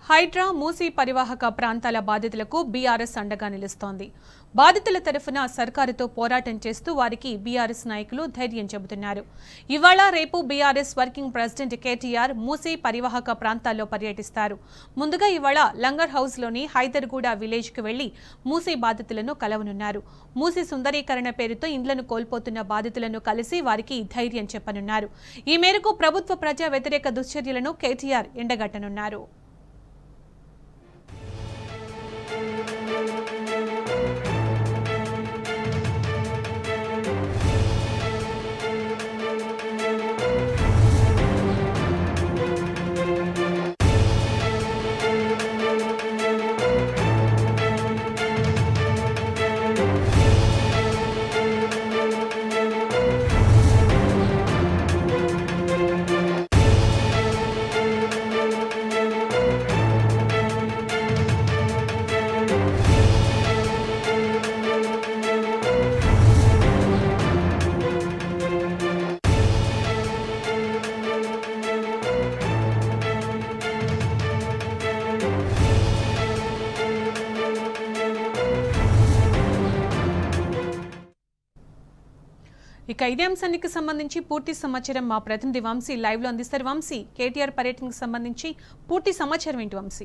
హైడ్రా మూసీ పరివాహక ప్రాంతాల బాధితులకు బీఆర్ఎస్ అండగా నిలుస్తోంది బాధితుల తరఫున సర్కారుతో పోరాటం చేస్తూ వారికి బీఆర్ఎస్ నాయకులు ధైర్యం చెబుతున్నారు ఇవాళ రేపు BRS working president KTR Musi పరివాహక ప్రాంతాల్లో పర్యటిస్తారు ముందుగా ఇవాళ లంగర్ హౌస్లోని హైదర్గూడ విలేజ్కి వెళ్లి మూసీ బాధితులను కలవనున్నారు మూసీ సుందరీకరణ పేరుతో ఇండ్లను కోల్పోతున్న బాధితులను కలిసి వారికి ధైర్యం చెప్పనున్నారు ఈ మేరకు ప్రభుత్వ ప్రజా వ్యతిరేక దుశ్చర్యలను కేటీఆర్ ఎండగట్టనున్నారు ఇక ఇదే అంశానికి సంబంధించి పూర్తి సమాచారం మా ప్రతినిధి వంశీ లైవ్ లో అందిస్తారు వంశీ కేటీఆర్ పర్యటనకు సంబంధించి పూర్తి సమాచారం ఏంటి వంశీ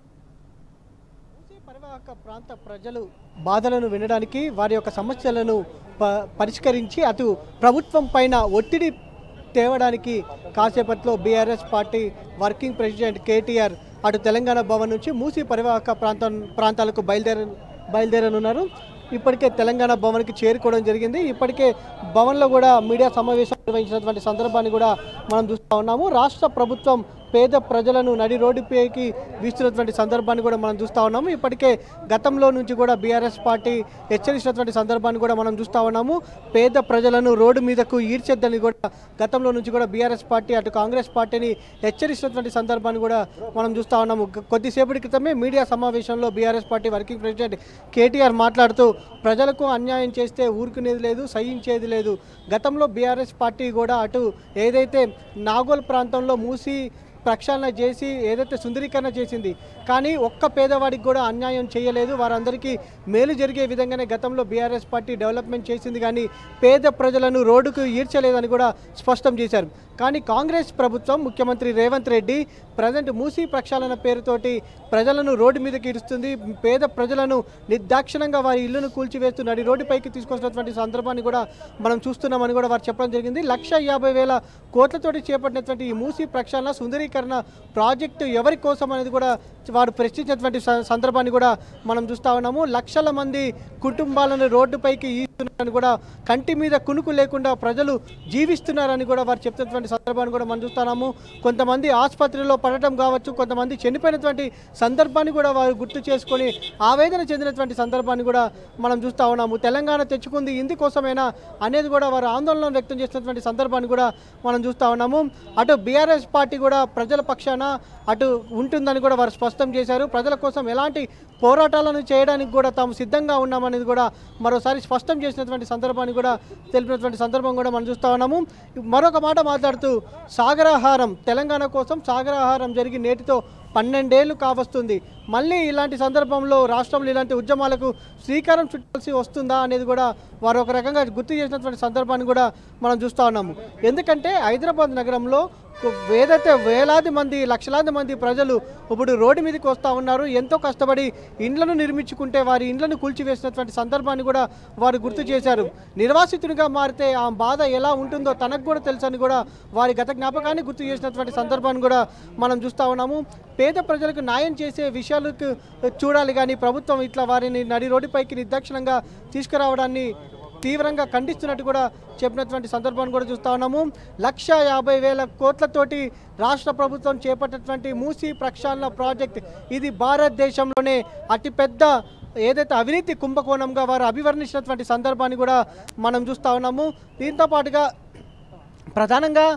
మూసీ పరివాహక ప్రాంత ప్రజలు బాధలను వినడానికి వారి యొక్క సమస్యలను ప- పరిష్కరించి అటు ప్రభుత్వం పైన ఒత్తిడి తేవడానికి కాసేపట్లో BRS party working president KTR అటు తెలంగాణ భవన్ నుంచి మూసీ పరివాహక ప్రాంతం ప్రాంతాలకు బయలుదేర బయలుదేరనున్నారు ఇప్పటికే తెలంగాణ భవన్కి చేరుకోవడం జరిగింది ఇప్పటికే భవన్లో కూడా మీడియా సమావేశం నిర్వహించినటువంటి సందర్భాన్ని కూడా మనం చూస్తూ ఉన్నాము రాష్ట్ర ప్రభుత్వం పేద ప్రజలను నడి రోడ్డుపైకి వీస్తున్నటువంటి సందర్భాన్ని కూడా మనం చూస్తూ ఉన్నాము ఇప్పటికే గతంలో నుంచి కూడా బీఆర్ఎస్ పార్టీ హెచ్చరించినటువంటి సందర్భాన్ని కూడా మనం చూస్తూ ఉన్నాము పేద ప్రజలను రోడ్డు మీదకు ఈడ్చెద్దని కూడా గతంలో నుంచి కూడా బీఆర్ఎస్ పార్టీ అటు కాంగ్రెస్ పార్టీని హెచ్చరించినటువంటి సందర్భాన్ని కూడా మనం చూస్తూ ఉన్నాము గ- కొద్దిసేపటి క్రితమే మీడియా సమావేశంలో BRS party working president KTR మాట్లాడుతూ ప్రజలకు అన్యాయం చేస్తే ఊరుకునేది లేదు సహించేది లేదు గతంలో బీఆర్ఎస్ పార్టీ కూడా అటు ఏదైతే నాగోల్ ప్రాంతంలో మూసి ప్రక్షాళన చేసి ఏదైతే సుందరీకరణ చేసింది కానీ ఒక్క పేదవాడికి కూడా అన్యాయం చేయలేదు వారందరికీ మేలు జరిగే విధంగానే గతంలో బీఆర్ఎస్ పార్టీ డెవలప్మెంట్ చేసింది కానీ పేద ప్రజలను రోడ్డుకు ఈడ్చలేదని కూడా స్పష్టం చేశారు కానీ కాంగ్రెస్ ప్రభుత్వం ముఖ్యమంత్రి రేవంత్ రెడ్డి ప్రజెంట్ మూసీ ప్రక్షాళన పేరుతోటి ప్రజలను రోడ్డు మీదకి ఇడుస్తుంది పేద ప్రజలను నిర్దాక్షిణంగా వారి ఇల్లును కూల్చివేస్తూ నడి రోడ్డుపైకి తీసుకొచ్చినటువంటి సందర్భాన్ని కూడా మనం చూస్తున్నామని కూడా వారు చెప్పడం జరిగింది లక్ష యాభై వేల కోట్లతోటి చేపట్టినటువంటి ఈ మూసీ ప్రక్షాళన సుందరీకరణ ప్రాజెక్టు ఎవరి కోసం అనేది కూడా వారు ప్రశ్నించినటువంటి స- సందర్భాన్ని కూడా మనం చూస్తా ఉన్నాము లక్షల మంది కుటుంబాలను రోడ్డుపైకి ఈస్తున్నారని కూడా కంటి మీద కునుకు లేకుండా ప్రజలు జీవిస్తున్నారని కూడా వారు చెప్తున్నటువంటి సందర్భాన్ని కూడా మనం చూస్తున్నాము కొంతమంది ఆసుపత్రిలో పడటం కావచ్చు కొంతమంది చనిపోయినటువంటి సందర్భాన్ని కూడా వారు గుర్తు చేసుకొని ఆవేదన చెందినటువంటి సందర్భాన్ని కూడా మనం చూస్తా ఉన్నాము తెలంగాణ తెచ్చుకుంది ఇందుకోసమేనా అనేది కూడా వారు ఆందోళన వ్యక్తం చేస్తున్నటువంటి సందర్భాన్ని కూడా మనం చూస్తా ఉన్నాము అటు బీఆర్ఎస్ పార్టీ కూడా ప్రజల పక్షాన అటు ఉంటుందని కూడా వారు స్పష్టం చేశారు ప్రజల కోసం ఎలాంటి పోరాటాలను చేయడానికి కూడా తాము సిద్ధంగా ఉన్నామనేది కూడా మరోసారి స్పష్టం చేసినటువంటి సందర్భాన్ని కూడా తెలిపినటువంటి సందర్భం కూడా మనం చూస్తా ఉన్నాము మరొక మాట మాట్లాడుతూ సాగరాహారం తెలంగాణ కోసం సాగరాహారం జరిగి నేటితో పన్నెండేళ్లు కావస్తుంది మళ్ళీ ఇలాంటి సందర్భంలో రాష్ట్రంలో ఇలాంటి ఉద్యమాలకు శ్రీకారం చుట్టాల్సి వస్తుందా అనేది కూడా వారు ఒక రకంగా గుర్తు చేసినటువంటి సందర్భాన్ని కూడా మనం చూస్తూ ఉన్నాము ఎందుకంటే హైదరాబాద్ నగరంలో ఏదైతే వేలాది మంది లక్షలాది మంది ప్రజలు ఇప్పుడు రోడ్డు మీదకి వస్తూ ఉన్నారు ఎంతో కష్టపడి ఇండ్లను నిర్మించుకుంటే వారి ఇండ్లను కూల్చివేసినటువంటి సందర్భాన్ని కూడా వారు గుర్తు చేశారు నిర్వాసితునిగా మారితే ఆ బాధ ఎలా ఉంటుందో తనకు కూడా తెలుసని కూడా వారి గత జ్ఞాపకాన్ని గుర్తు చేసినటువంటి సందర్భాన్ని కూడా మనం చూస్తూ ఉన్నాము పేద ప్రజలకు న్యాయం చేసే విషయాలకు చూడాలి కానీ ప్రభుత్వం ఇట్లా వారిని నడి రోడ్డుపైకి నిర్దాక్షిణంగా తీసుకురావడాన్ని తీవ్రంగా ఖండిస్తున్నట్టు కూడా చెప్పినటువంటి సందర్భాన్ని కూడా చూస్తా ఉన్నాము లక్ష యాభై వేల కోట్లతోటి రాష్ట్ర ప్రభుత్వం చేపట్టినటువంటి మూసీ ప్రక్షాళన ప్రాజెక్ట్ ఇది భారతదేశంలోనే అతిపెద్ద ఏదైతే అవినీతి కుంభకోణంగా వారు అభివర్ణించినటువంటి సందర్భాన్ని కూడా మనం చూస్తా ఉన్నాము దీంతో పాటుగా ప్రధానంగా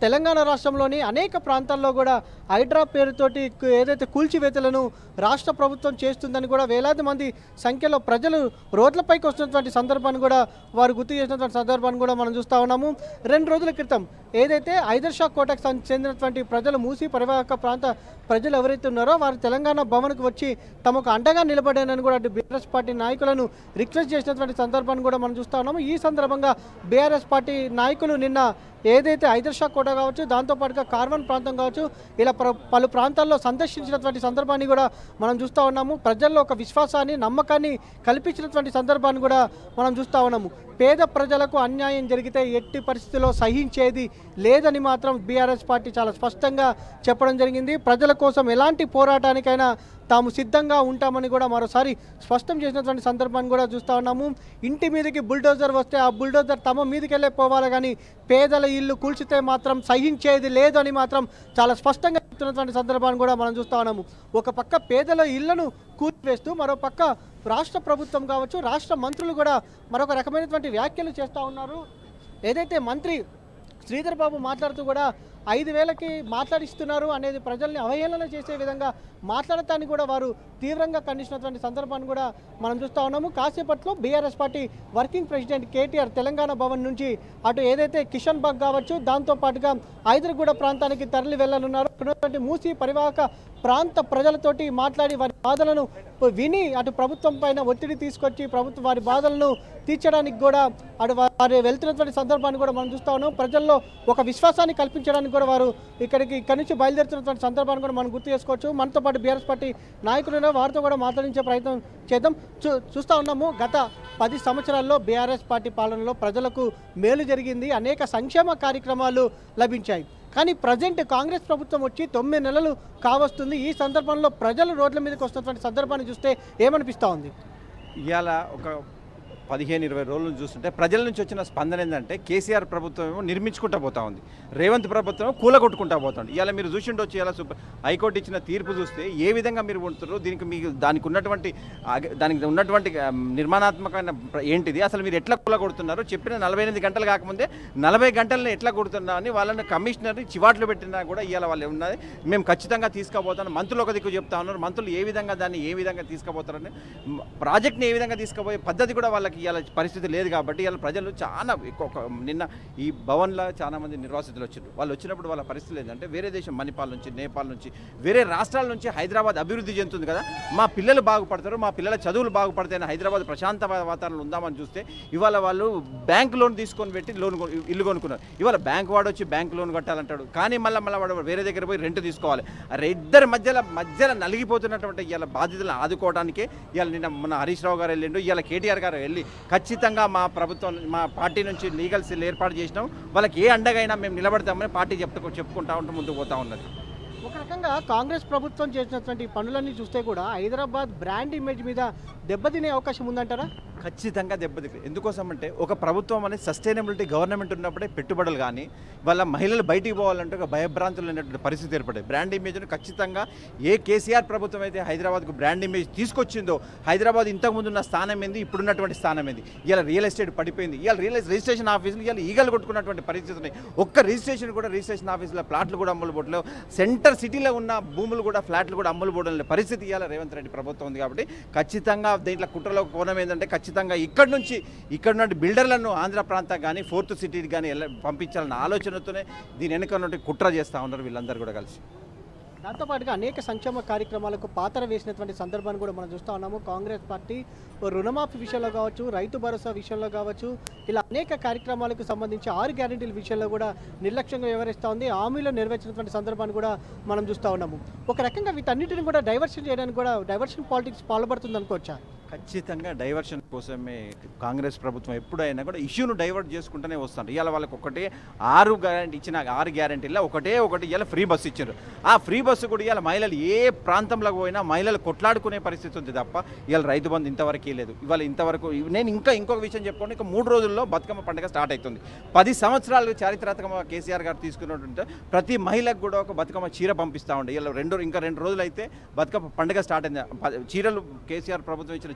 తెలంగాణ రాష్ట్రంలోని అనేక ప్రాంతాల్లో కూడా హైడ్రా పేరుతోటి కు- ఏదైతే కూల్చివేతలను రాష్ట్ర ప్రభుత్వం చేస్తుందని కూడా వేలాది మంది సంఖ్యలో ప్రజలు రోడ్లపైకి వస్తున్నటువంటి సందర్భాన్ని కూడా వారు గుర్తు చేసినటువంటి సందర్భాన్ని కూడా మనం చూస్తూ ఉన్నాము రెండు రోజుల క్రితం ఏదైతే ఐదర్షా కోటకు సం- చెందినటువంటి ప్రజలు మూసి పరివాహక ప్రాంత ప్రజలు ఎవరైతే ఉన్నారో వారు తెలంగాణ భవన్కు వచ్చి తమకు అండగా నిలబడానని కూడా అటు బీఆర్ఎస్ పార్టీ నాయకులను రిక్వెస్ట్ చేసినటువంటి సందర్భాన్ని కూడా మనం చూస్తూ ఉన్నాము ఈ సందర్భంగా బీఆర్ఎస్ పార్టీ నాయకులు నిన్న ఏదైతే ఐదర్షా కోట కావచ్చు దాంతోపాటుగా కార్వన్ ప్రాంతం కావచ్చు ఇలా ప్ర- పలు ప్రాంతాల్లో సందర్శించినటువంటి సందర్భాన్ని కూడా మనం చూస్తూ ఉన్నాము ప్రజల్లో ఒక విశ్వాసాన్ని నమ్మకాన్ని కల్పించినటువంటి సందర్భాన్ని కూడా మనం చూస్తూ ఉన్నాము పేద ప్రజలకు అన్యాయం జరిగితే ఎట్టి పరిస్థితిలో సహించేది లేదని మాత్రం బీఆర్ఎస్ పార్టీ చాలా స్పష్టంగా చెప్పడం జరిగింది ప్రజల కోసం ఎలాంటి పోరాటానికైనా తాము సిద్ధంగా ఉంటామని కూడా మరోసారి స్పష్టం చేసినటువంటి సందర్భాన్ని కూడా చూస్తూ ఉన్నాము ఇంటి మీదకి బుల్డోజర్ వస్తే ఆ బుల్డోజర్ తమ మీదకి వెళ్ళే పోవాలి కానీ పేదల ఇల్లు కూల్చితే మాత్రం సహించేది లేదు అని మాత్రం చాలా స్పష్టంగా చెప్తున్నటువంటి సందర్భాన్ని కూడా మనం చూస్తూ ఉన్నాము ఒక పక్క పేదల ఇళ్లను కూల్చివేస్తూ మరో పక్క రాష్ట్ర ప్రభుత్వం కావచ్చు రాష్ట్ర మంత్రులు కూడా మరొక రకమైనటువంటి వ్యాఖ్యలు చేస్తూ ఉన్నారు ఏదైతే మంత్రి శ్రీధర్ బాబు మాట్లాడుతూ కూడా ఐదు వేలకి మాట్లాడిస్తున్నారు అనేది ప్రజల్ని అవహేళన చేసే విధంగా మాట్లాడటాన్ని కూడా వారు తీవ్రంగా ఖండించినటువంటి సందర్భాన్ని కూడా మనం చూస్తూ ఉన్నాము కాసేపట్లో BRS party working president KTR Telangana Bhavan నుంచి అటు ఏదైతే కిషన్ బాగ్ కావచ్చు దాంతో పాటుగా హైదరగూడ ప్రాంతానికి తరలి వెళ్ళనున్నారు ఇక్కడ ఉన్నటువంటి మూసి పరివాహక ప్రాంత ప్రజలతోటి మాట్లాడి వారి బాధలను విని అటు ప్రభుత్వం పైన ఒత్తిడి తీసుకొచ్చి ప్రభుత్వం వారి బాధలను తీర్చడానికి కూడా అటు వా- వారు వెళ్తున్నటువంటి సందర్భాన్ని కూడా మనం చూస్తా ఉన్నాం ప్రజల్లో ఒక విశ్వాసాన్ని కల్పించడానికి కూడా వారు ఇక్కడికి ఇక్కడి నుంచి బయలుదేరుతున్నటువంటి సందర్భాన్ని కూడా మనం గుర్తు చేసుకోవచ్చు మనతో పాటు బీఆర్ఎస్ పార్టీ నాయకులు ఉన్నారు. వారితో కూడా మాట్లాడించే ప్రయత్నం చేద్దాం చూ చూస్తూ ఉన్నాము గత పది సంవత్సరాల్లో బీఆర్ఎస్ పార్టీ పాలనలో ప్రజలకు మేలు జరిగింది అనేక సంక్షేమ కార్యక్రమాలు లభించాయి కానీ ప్రజెంట్ కాంగ్రెస్ ప్రభుత్వం వచ్చి తొమ్మిది నెలలు కావస్తుంది ఈ సందర్భంలో ప్రజలు రోడ్ల మీదకి వస్తున్నటువంటి సందర్భాన్ని చూస్తే ఏమనిపిస్తూ ఉంది ఇవాళ ఒక పదిహేను ఇరవై రోజుల నుంచి చూస్తుంటే ప్రజల నుంచి వచ్చిన స్పందన ఏంటంటే కేసీఆర్ ప్రభుత్వం ఏమో నిర్మించుకుంటా పోతా ఉంది రేవంత్ ప్రభుత్వం ఏమో కూలగొట్టుకుంటా పోతుంది ఇవాళ మీరు చూసిండొచ్చు ఇలా సూపర్ హైకోర్టు ఇచ్చిన తీర్పు చూస్తే ఏ విధంగా మీరు ఉంటున్నారు దీనికి మీకు దానికి ఉన్నటువంటి ఆగ- దానికి ఉన్నటువంటి ఆ, నిర్మాణాత్మకమైన ప్ర- ఏంటిది అసలు మీరు ఎట్లా కూలగొడుతున్నారు చెప్పిన నలభై ఎనిమిది గంటలు కాకముందే నలభై గంటలను ఎట్లా కొడుతున్నా అని వాళ్ళని కమిషనర్ చివాట్లు పెట్టినా కూడా ఇవాళ వాళ్ళు ఉన్నది మేము ఖచ్చితంగా తీసుకుపోతాం మంత్రులు ఒక దిక్కు చెప్తా ఉన్నారు మంత్రులు ఏ విధంగా దాన్ని ఏ విధంగా తీసుకుపోతారని మ- ప్రాజెక్ట్ని ఏ విధంగా తీసుకుపోయే పద్ధతి కూడా వాళ్ళకి ఇవాళ పరిస్థితి లేదు కాబట్టి ఇవాళ ప్రజలు చాలా ఎక్కువ- ఒక- నిన్న ఈ భవన్లో చాలా మంది నిర్వాసితులు వచ్చారు వాళ్ళు వచ్చినప్పుడు వాళ్ళ పరిస్థితి ఏంటంటే వేరే దేశం మణిపాల్ నుంచి నేపాల్ నుంచి వేరే రాష్ట్రాల నుంచి హైదరాబాద్ అభివృద్ధి చెందుతుంది కదా మా పిల్లలు బాగుపడతారు మా పిల్లల చదువులు బాగుపడతాయని హైదరాబాద్ ప్రశాంత వా- వాతావరణం ఉందామని చూస్తే ఇవాళ వాళ్ళు బ్యాంక్ లోన్ తీసుకొని పెట్టి లోన్ కొ- ఇల్లు కొనుక్కున్నారు ఇవాళ బ్యాంక్ వాడు వచ్చి బ్యాంక్ లోన్ కట్టాలంటాడు కానీ మళ్ళీ మళ్ళీ వాడు వేరే దగ్గర పోయి రెంట్ తీసుకోవాలి అరే ఇద్దరి మధ్యలో మధ్యలో నలిగిపోతున్నటువంటి ఇవాళ బాధితులను ఆదుకోవడానికే ఇవాళ నిన్న మన హరీష్ రావు గారు వెళ్ళిండు ఇవాళ కేటీఆర్ గారు వెళ్ళి ఖచ్చితంగా మా ప్రభుత్వం మా పార్టీ నుంచి లీగల్ సెల్ ఏర్పాటు చేసినాం వాళ్ళకి ఏ అండగైనా మేము నిలబడతామని పార్టీ చెప్తూ చెప్పుకుంటా ఉంటూ ముందుకు పోతా ఉన్నది ఒక రకంగా కాంగ్రెస్ ప్రభుత్వం చేసినటువంటి పనులన్నీ చూస్తే కూడా హైదరాబాద్ బ్రాండ్ ఇమేజ్ మీద దెబ్బతినే అవకాశం ఉందంటారా ఖచ్చితంగా దెబ్బతింది ఎందుకోసం అంటే ఒక ప్రభుత్వం అనేది సస్టైనబిలిటీ గవర్నమెంట్ ఉన్నప్పుడే పెట్టుబడులు కానీ వాళ్ళ మహిళలు బయటికి పోవాలంటే ఒక భయభ్రాంతులు అనేటువంటి పరిస్థితి ఏర్పడింది బ్రాండ్ ఇమేజ్ను ఖచ్చితంగా ఏ కేసీఆర్ ప్రభుత్వం అయితే హైదరాబాద్కు బ్రాండ్ ఇమేజ్ తీసుకొచ్చిందో హైదరాబాద్ ఇంతకుముందు ఉన్న స్థానం ఏంది ఇప్పుడున్నటువంటి స్థానం ఏంది ఇలా రియల్ ఎస్టేట్ పడిపోయింది ఇవాళ రియల్ రిజిస్ట్రేషన్ ఆఫీసులు ఇవాళ ఈగలు కొట్టుకున్నటువంటి పరిస్థితి ఉన్నాయి ఒక్క రిజిస్ట్రేషన్ కూడా రిజిస్ట్రేషన్ ఆఫీసులో ప్లాట్లు కూడా అమ్ములు పోవట్లేవు సెంటర్ సిటీలో ఉన్న భూములు కూడా ఫ్లాట్లు కూడా అమ్ములు పోవడం లేని పరిస్థితి ఇవాళ రేవంత్ రెడ్డి ప్రభుత్వం ఉంది కాబట్టి ఖచ్చితంగా దీంట్లో కుట్రలో కోణం ఏంటంటే ఖచ్చితంగా ఇక్కడ నుంచి ఇక్కడ నుండి బిల్డర్లను ఆంధ్ర ప్రాంతం కానీ ఫోర్త్ సిటీకి కానీ ఎలా పంపించాలన్న ఆలోచనతోనే దీని వెనుక నుండి కుట్ర చేస్తూ ఉన్నారు వీళ్ళందరూ కూడా కలిసి దాంతోపాటుగా అనేక సంక్షేమ కార్యక్రమాలకు పాతర వేసినటువంటి సందర్భాన్ని కూడా మనం చూస్తూ ఉన్నాము కాంగ్రెస్ పార్టీ రుణమాఫీ విషయంలో కావచ్చు రైతు భరోసా విషయంలో కావచ్చు ఇలా అనేక కార్యక్రమాలకు సంబంధించి ఆరు గ్యారెంటీల విషయంలో కూడా నిర్లక్ష్యంగా వ్యవహరిస్తూ ఉంది హామీలో నెరవేర్చినటువంటి సందర్భాన్ని కూడా మనం చూస్తూ ఉన్నాము ఒక రకంగా వీటన్నిటిని కూడా డైవర్షన్ చేయడానికి కూడా డైవర్షన్ పాలిటిక్స్ పాల్పడుతుంది అనుకోవచ్చా ఖచ్చితంగా డైవర్షన్ కోసమే కాంగ్రెస్ ప్రభుత్వం ఎప్పుడైనా కూడా ఇష్యూను డైవర్ట్ చేసుకుంటూనే వస్తారు ఇవాళ వాళ్ళకి ఒకటే ఆరు గ్యారంటీ ఇచ్చిన ఆరు గ్యారంటీలో ఒకటే ఒకటి ఇవాళ ఫ్రీ బస్సు ఇచ్చారు ఆ ఫ్రీ బస్సు కూడా ఇవాళ మహిళలు ఏ ప్రాంతంలోకి పోయినా మహిళలు కొట్లాడుకునే పరిస్థితి ఉంది తప్ప ఇవాళ రైతు బంధు ఇంతవరకు లేదు ఇవాళ ఇంతవరకు నేను ఇంకా ఇంకొక విషయం చెప్పుకోండి ఇంకా మూడు రోజుల్లో బతుకమ్మ పండుగ స్టార్ట్ అవుతుంది పది సంవత్సరాలు చారిత్రాత్మక కేసీఆర్ గారు తీసుకున్నట్టుంటే ప్రతి మహిళకు కూడా ఒక బతుకమ్మ చీర పంపిస్తూ ఉండే ఇలా రెండు ఇంకా రెండు రోజులు అయితే బతుకమ్మ పండుగ స్టార్ట్ అయింది ప- చీరలు కేసీఆర్ ప్రభుత్వం ఇచ్చిన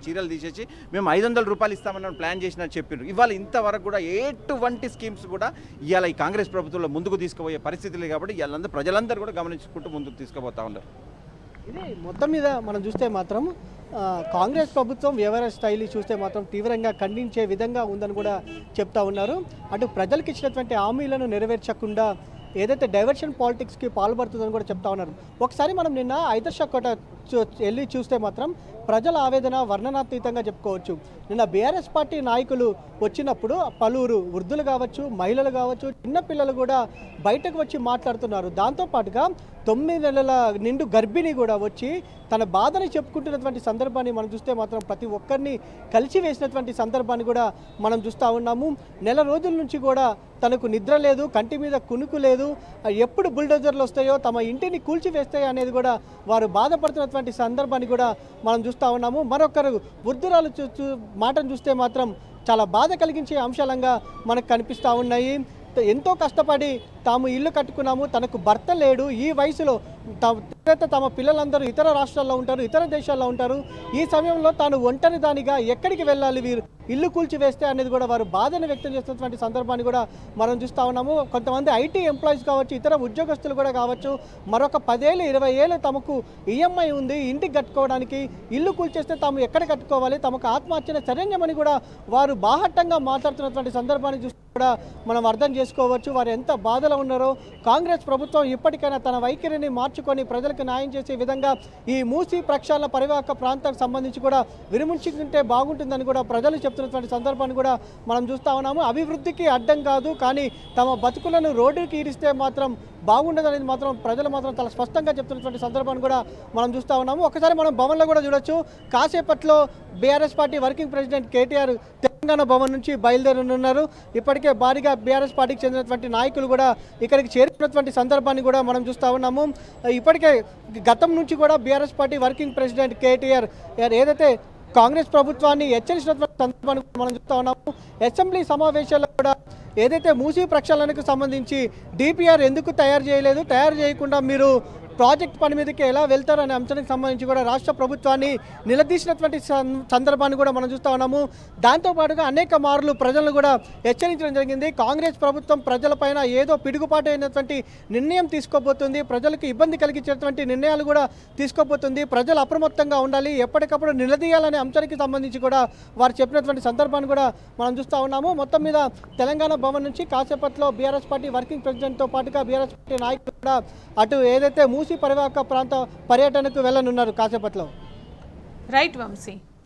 చీరలు తీసేసి మేము ఐదు వందల రూపాయలు ఇస్తామని ప్లాన్ చేసినట్టు చెప్పారు ఇవాళ ఇంతవరకు కూడా ఎటువంటి స్కీమ్స్ కూడా ఇవాళ ఈ కాంగ్రెస్ ప్రభుత్వంలో ముందుకు తీసుకుపోయే పరిస్థితి లేదు కాబట్టి ఇవాళ ప్రజలందరూ కూడా గమనించుకుంటూ ముందుకు తీసుకుపోతా ఉన్నారు ఇది మొత్తం మీద మనం చూస్తే మాత్రం ఆ, కాంగ్రెస్ ప్రభుత్వం వ్యవహార శైలి చూస్తే మాత్రం తీవ్రంగా ఖండించే విధంగా ఉందని కూడా చెప్తా ఉన్నారు అటు ప్రజలకు ఇచ్చినటువంటి హామీలను నెరవేర్చకుండా ఏదైతే డైవర్షన్ పాలిటిక్స్కి పాల్పడుతుందని కూడా చెప్తా ఉన్నారు ఒకసారి మనం నిన్న ఐదర్ష కోట చూ- వెళ్ళి చూస్తే మాత్రం ప్రజల ఆవేదన వర్ణనాతీతంగా చెప్పుకోవచ్చు నిన్న బీఆర్ఎస్ పార్టీ నాయకులు వచ్చినప్పుడు పలువురు వృద్ధులు కావచ్చు మహిళలు కావచ్చు చిన్నపిల్లలు కూడా బయటకు వచ్చి మాట్లాడుతున్నారు దాంతోపాటుగా తొమ్మిది నెలల నిండు గర్భిణి కూడా వచ్చి తన బాధని చెప్పుకుంటున్నటువంటి సందర్భాన్ని మనం చూస్తే మాత్రం ప్రతి ఒక్కరిని కలిసి వేసినటువంటి సందర్భాన్ని కూడా మనం చూస్తూ ఉన్నాము నెల రోజుల నుంచి కూడా తనకు నిద్ర లేదు కంటి మీద కునుకు లేదు ఆ ఎప్పుడు బుల్డోజర్లు వస్తాయో తమ ఇంటిని కూల్చివేస్తాయో అనేది కూడా వారు బాధపడుతున్నటువంటి సందర్భాన్ని కూడా మనం చూస్తూ ఉన్నాము మరొకరు వృద్ధురాలు చూ చూ- మాటను చూస్తే మాత్రం చాలా బాధ కలిగించే అంశాలంగా మనకు కనిపిస్తూ ఉన్నాయి ఎంతో కష్టపడి తాము ఇల్లు కట్టుకున్నాము తనకు భర్త లేడు ఈ వయసులో త- తర్వాత తమ పిల్లలందరూ ఇతర రాష్ట్రాల్లో ఉంటారు ఇతర దేశాల్లో ఉంటారు ఈ సమయంలో తాను ఒంటరి దానిగా ఎక్కడికి వెళ్ళాలి వీరు ఇల్లు కూల్చివేస్తే అనేది కూడా వారు బాధను వ్యక్తం చేస్తున్నటువంటి సందర్భాన్ని కూడా మనం చూస్తూ ఉన్నాము కొంతమంది ఐటీ ఎంప్లాయీస్ కావచ్చు ఇతర ఉద్యోగస్తులు కూడా కావచ్చు మరొక పదేళ్ళు ఇరవై ఏళ్ళు తమకు ఈఎంఐ ఉంది ఇంటికి కట్టుకోవడానికి ఇల్లు కూల్చేస్తే తాము ఎక్కడ కట్టుకోవాలి తమకు ఆత్మహత్యన శరణ్యమని కూడా వారు బాహట్టంగా మాట్లాడుతున్నటువంటి సందర్భాన్ని చూస్తే కూడా మనం అర్థం చేసుకోవచ్చు వారు ఎంత బాధలో ఉన్నారో కాంగ్రెస్ ప్రభుత్వం ఇప్పటికైనా తన వైఖరిని మార్చుకొని ప్రజలకు న్యాయం చేసే విధంగా ఈ మూసి ప్రక్షాళన పరివాహక ప్రాంతానికి సంబంధించి కూడా విరమించుకుంటే బాగుంటుందని కూడా ప్రజలు చెప్తున్నటువంటి సందర్భాన్ని కూడా మనం చూస్తా ఉన్నాము అభివృద్ధికి అడ్డం కాదు కానీ తమ బతుకులను రోడ్డుకి ఈరిస్తే మాత్రం బాగుండదనేది మాత్రం ప్రజలు మాత్రం చాలా స్పష్టంగా చెప్తున్నటువంటి సందర్భాన్ని కూడా మనం చూస్తా ఉన్నాము ఒకసారి మనం భవన్లో కూడా చూడొచ్చు కాసేపట్లో BRS party working president KTR Telangana Bhavan నుంచి బయలుదేరనున్నారు ఇప్పటికే భారీగా బీఆర్ఎస్ పార్టీకి చెందినటువంటి నాయకులు కూడా ఇక్కడికి చేరుకున్నటువంటి సందర్భాన్ని కూడా మనం చూస్తూ ఉన్నాము ఇప్పటికే గతం నుంచి కూడా BRS party working president KTR ఏదైతే కాంగ్రెస్ ప్రభుత్వాన్ని హెచ్చరించినటువంటి సందర్భాన్ని కూడా మనం చూస్తూ ఉన్నాము అసెంబ్లీ సమావేశాల్లో కూడా ఏదైతే మూసీ ప్రక్షాళనకు సంబంధించి డిపిఆర్ ఎందుకు తయారు చేయలేదు తయారు చేయకుండా మీరు ప్రాజెక్ట్ పని మీదకి ఎలా వెళ్తారనే అంశానికి సంబంధించి కూడా రాష్ట్ర ప్రభుత్వాన్ని నిలదీసినటువంటి సం- సందర్భాన్ని కూడా మనం చూస్తూ ఉన్నాము దాంతోపాటుగా అనేక మార్లు ప్రజలను కూడా హెచ్చరించడం జరిగింది కాంగ్రెస్ ప్రభుత్వం ప్రజలపైన ఏదో పిడుగుపాటు అయినటువంటి నిర్ణయం తీసుకోబోతుంది ప్రజలకు ఇబ్బంది కలిగించేటువంటి నిర్ణయాలు కూడా తీసుకోబోతుంది ప్రజలు అప్రమత్తంగా ఉండాలి ఎప్పటికప్పుడు నిలదీయాలనే అంశానికి సంబంధించి కూడా వారు చెప్పినటువంటి సందర్భాన్ని కూడా మనం చూస్తూ ఉన్నాము మొత్తం మీద తెలంగాణ భవన్ నుంచి కాసేపట్లో బీఆర్ఎస్ పార్టీ వర్కింగ్ ప్రెసిడెంట్తో పాటుగా బీఆర్ఎస్ పార్టీ నాయకులు కూడా అటు ఏదైతే మూసి పరివాహక ప్రాంత పర్యటనకు వెళ్ళనున్నారు కాసేపట్లో రైట్ వంశీ